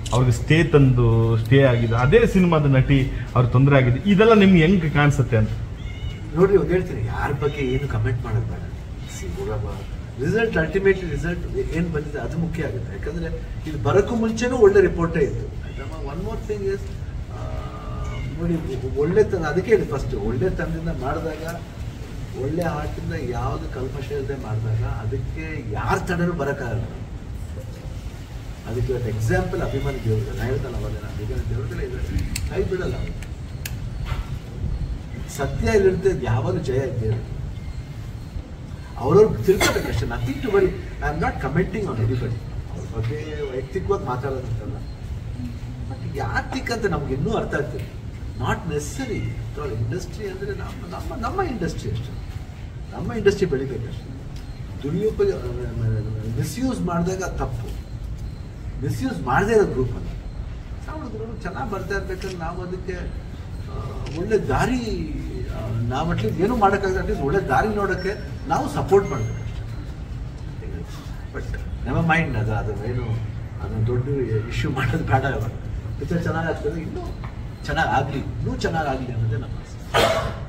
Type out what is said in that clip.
ಅವ್ರಿಗೆ ಸ್ಟೇ ತಂದು ಸ್ಟೇ ಆಗಿದೆ ಅದೇ ಸಿನಿಮಾದ ನಟಿ ಅವ್ರಿಗೆ ತೊಂದರೆ ಆಗಿದೆ ಇದೆಲ್ಲ ನಿಮ್ಗೆ ಹೆಂಗ್ ಕಾಣಿಸುತ್ತೆ ಅಂತ ನೋಡ್ರಿ ಇವಾಗ ಹೇಳ್ತೀನಿ ಯಾರ ಬಗ್ಗೆ ಏನು ಕಮೆಂಟ್ ಮಾಡೋದು ಬೇಡ ಸಿ ರಿಸಲ್ಟ್ ಅಲ್ಟಿಮೇಟ್ಲಿ ರಿಸಲ್ಟ್ ಏನು ಬಂದಿದೆ ಅದು ಮುಖ್ಯ ಆಗುತ್ತೆ ಯಾಕಂದ್ರೆ ಇದು ಬರೋಕ್ಕೂ ಮುಂಚೆನೂ ಒಳ್ಳೆ ರಿಪೋರ್ಟೇ ಇತ್ತು ಒನ್ ಮೋರ್ ಥಿಂಗ್ ಇಸ್ ನೋಡಿ ಒಳ್ಳೆ ತನ ಅದಕ್ಕೆ ಹೇಳಿ ಫಸ್ಟ್ ಒಳ್ಳೆ ತನದಿಂದ ಮಾಡಿದಾಗ ಒಳ್ಳೆ ಆಟದಿಂದ ಯಾವುದು ಕಲ್ಮಶ ಇಲ್ಲದೆ ಮಾಡಿದಾಗ ಅದಕ್ಕೆ ಯಾರ ತಡನೂ ಬರೋಕ್ಕಾಗಲ್ಲ ಅದಕ್ಕೆ ಇವತ್ತು ಎಕ್ಸಾಂಪಲ್ ಅಭಿಮಾನಿ ದೇವ್ರಿಗೆ ನಾ ಹೇಳ್ತಾನೆ ಅವಾಗ ನಾನು ಅಭಿಮಾನಿ ದೇವ್ರದಲ್ಲೇ ಇದೆ ಕೈ ಬಿಡಲ್ಲ ಅವ್ರು. ಸತ್ಯ ಇಲ್ಲಿರುತ್ತೆ ಯಾವಾಗಲೂ ಜಯ ಇದ್ದೇ ಅವ್ರವ್ರು ತಿಳ್ಕೊಬೇಕಷ್ಟೇ nothing to worry I am not commenting on anybody ಅವ್ರ ಬಗ್ಗೆ ವೈಯಕ್ತಿಕವಾಗಿ ಮಾತಾಡೋದಂತಲ್ಲ ಬಟ್ ಯಾತಿಕ್ ಅಂತ ನಮ್ಗೆ ಇನ್ನೂ ಅರ್ಥ ಆಗ್ತದೆ ನಾಟ್ ನೆಸರಿ ಇಂಡಸ್ಟ್ರಿ ಅಂದರೆ ನಮ್ಮ ನಮ್ಮ ನಮ್ಮ ಇಂಡಸ್ಟ್ರಿ ಅಷ್ಟೇ ನಮ್ಮ ಇಂಡಸ್ಟ್ರಿ ಬೆಳಿಬೇಕಷ್ಟೇ ದುರುಪಯೋಗ ಮಿಸ್ಯೂಸ್ ಮಾಡಿದಾಗ ತಪ್ಪು ಮಿಸ್ಯೂಸ್ ಮಾಡದೇ ಇರೋ ಗ್ರೂಪ್ ಅಂತ ಹುಡುಗರು ಚೆನ್ನಾಗಿ ಬರ್ತಾ ಇರ್ಬೇಕಂದ್ರೆ ನಾವು ಅದಕ್ಕೆ ಆ, ಒಳ್ಳೆ ದಾರಿ ನಾವು ಅಟ್ಲೀಸ್ಟ್ ಏನು ಮಾಡೋಕ್ಕಾಗಲ್ಲ ಅಟ್ಲೀಸ್ಟ್ ಒಳ್ಳೆ ದಾರಿ ನೋಡೋಕ್ಕೆ ನಾವು ಸಪೋರ್ಟ್ ಮಾಡಬೇಕು ಬಟ್ ನೆವ ಮೈಂಡ್ ಅದು ಅದು ಏನು ಅದನ್ನು ದೊಡ್ಡ ಇಶ್ಯೂ ಮಾಡೋದು ಬೇಡ ಇವಾಗ ಪಿಕ್ಚರ್ ಚೆನ್ನಾಗಿ ಆಗ್ತದೆ ಇನ್ನೂ ಚೆನ್ನಾಗಿ ಆಗಲಿ ಇನ್ನೂ ಚೆನ್ನಾಗಿ ಆಗಲಿ ಅನ್ನೋದೇ ನಮ್ಮ ಆಸೆ